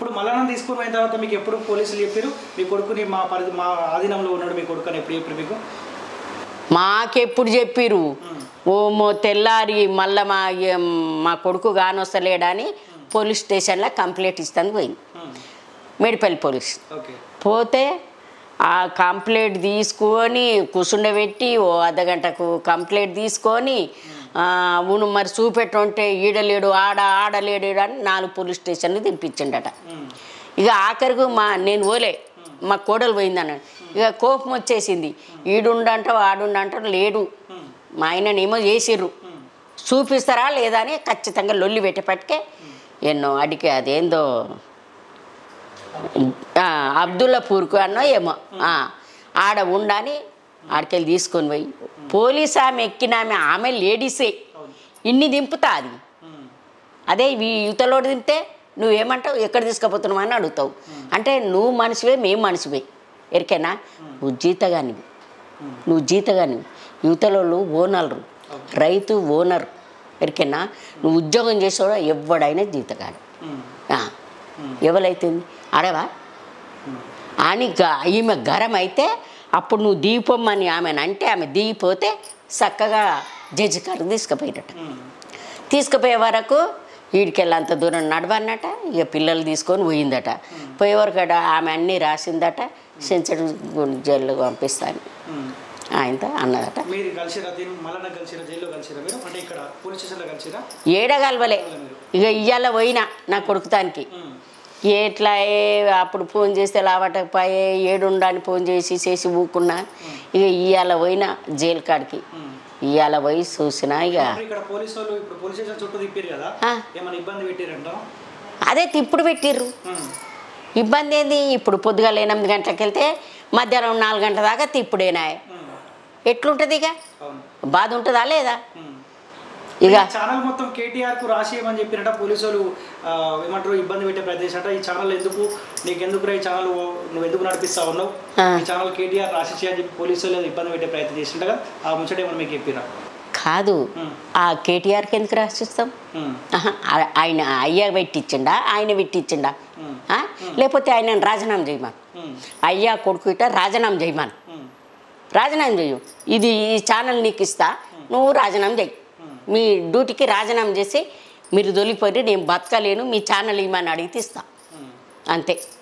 ఇప్పుడు మల్లన్న తీసుకుని పోయిన తర్వాత మీకు ఎప్పుడు పోలీసులు చెప్పారు మీ కొడుకుని మా పరిధి మా ఆధీనంలో ఉన్నాడు మీ కొడుకు అని ఎప్పుడు చెప్పారు మీకు మాకెప్పుడు చెప్పిరు ఓ మో తెల్లారి మళ్ళా మా ఏం, మా కొడుకు కానొస్తలేడని పోలీస్ స్టేషన్లో కంప్లైంట్ ఇస్తాను పోయింది ఉమ్. మేడిపల్లి పోలీస్ ఓకే పోతే ఆ కంప్లైంట్ తీసుకొని కూర్చుండబెట్టి ఓ అర్ధగంటకు కంప్లైంట్ తీసుకొని ఆ, అవును మరి చూపెట్టుంటే ఈడలేడు ఆడ ఆడలేడు ఈడ అని నాలుగు పోలీస్ స్టేషన్లు దింపించిండట ఉమ్. ఇక ఆఖరికి మా నేను ఓలే మా కోడలు పోయిందన్నాడు ఇక కోపం వచ్చేసింది ఈడుండంట వాడుండంట లేడు ఉమ్. మా ఆయననేమో చేసిర్రు ఉమ్. చూపిస్తారా లేదా అని ఖచ్చితంగా లొల్లి పెట్టేపటికే ఎన్నో అడిగి అదేందో ఆ, అబ్దుల్లాపూర్కు అన్నో ఏమో ఆ, ఆడ ఉండని ఆడికెళ్ళి తీసుకొని పోయి పోలీస్ ఆమె ఎక్కిన ఆమె ఆమె లేడీసే అవును ఇన్ని దింపుతా అది ఉమ్. అదే ఈ యువతలోడు తింటే నువ్వేమంటావు ఎక్కడ తీసుకుపోతున్నావు అని అడుగుతావు అంటే నువ్వు మనిషివే మేము మనిషివే ఎరికేనా నువ్వు జీతగానివి ఉమ్. నువ్వు జీతగానివి యువతలోళ్ళు ఓనర్లు రైతు ఓనర్ ఎరికేనా నువ్వు ఉద్యోగం చేసేవాడు ఎవడైనా జీతగాడు ఉమ్. ఆ, ఎవరైతుంది అడవా అని గ- ఈమె గరం అయితే అప్పుడు నువ్వు దీపమ్మని ఆమెను అంటే ఆమె దిగిపోతే చక్కగా జడ్జి కాడికి తీసుకుపోయినట్టు ఉమ్. తీసుకుపోయే వరకు వీడికెళ్ళి అంత దూరం నడవన్నట ఇక పిల్లలు తీసుకొని పోయిందట పోయే వరకు అట ఆమె అన్నీ రాసిందట సెంచరీ జైల్లో పంపిస్తాను ఉమ్. ఆయనతో అన్నదట మీరు కలిసిరా దీని మల్లన్న కలిసిరా జైల్లో కలిసిరా మీరు అంటే ఇక్కడ పోలీస్ స్టేషన్లో కలిసిరా ఏడగలవలే ఇక ఇయ్యాల పోయినా నా కొడుకుతానికి ఉమ్. ఎట్లా ఏ అప్పుడు ఫోన్ చేస్తే లావటకపోయే ఏడుండని ఫోన్ చేసి చేసి ఊకున్నా ఇక ఇవాళ పోయినా జైలు కాడికి ఉమ్. ఇవాళ పోయి చూసినా ఇక మరి ఇక్కడ పోలీసు వాళ్ళు ఇప్పుడు పోలీస్ స్టేషన్ చుట్టూ తిప్పారు కదా ఆ. ఏమైనా ఇబ్బంది పెట్టారంట అదే తిప్పుడు పెట్టిర్రు ఇబ్బంది ఏంది ఇప్పుడు పొద్దుగాల ఎనిమిది గంటలకు వెళ్తే మధ్యాహ్నం నాలుగు గంటల దాకా తిప్పుడేనా ఎట్లుంటుంది ఇక అవును బాధ ఉంటుందా లేదా ఉమ్. ఇక ఈ ఛానల్ మొత్తం కేటీఆర్ కు రాసేయమని చెప్పినట పోలీసు వాళ్ళు ఆ, ఏమంటారు ఇబ్బంది పెట్టే ప్రదేశం అట ఈ ఛానల్ ఎందుకు నీకు ఎందుకు ఈ ఛానల్ నువ్వు ఎందుకు నడిపిస్తా ఉన్నావు ఆ. ఈ ఛానల్ కేటీఆర్ రాసిచ్చి అని చెప్పి పోలీసు వాళ్ళు ఇబ్బంది పెట్టే ప్రయత్నం చేసిండగా ఆ ముచ్చట ఏమన్నా మీకు చెప్పిరా కాదు ఉమ్. ఆ కేటీఆర్కి ఎందుకు రాసిస్తాం ఉమ్. ఆహా, ఆ- ఆయన అయ్య పెట్టించిండా ఆయన పెట్టించిండా ఉమ్. ఆ? లేకపోతే ఆయన రాజీనామా చేయమని ఉమ్. అయ్యా కొడుకు ఇట రాజీనామా చేయమని ఉమ్. రాజీనామా చేయు ఇది ఈ ఛానల్ నీకు ఇస్తా నువ్వు రాజీనామా చేయి మీ డ్యూటీకి రాజీనామా చేసి మీరు దొలిపోయి నేను బతకలేను మీ ఛానల్ ఇమ్మని అడిగితే ఇస్తా ఉమ్. అంతే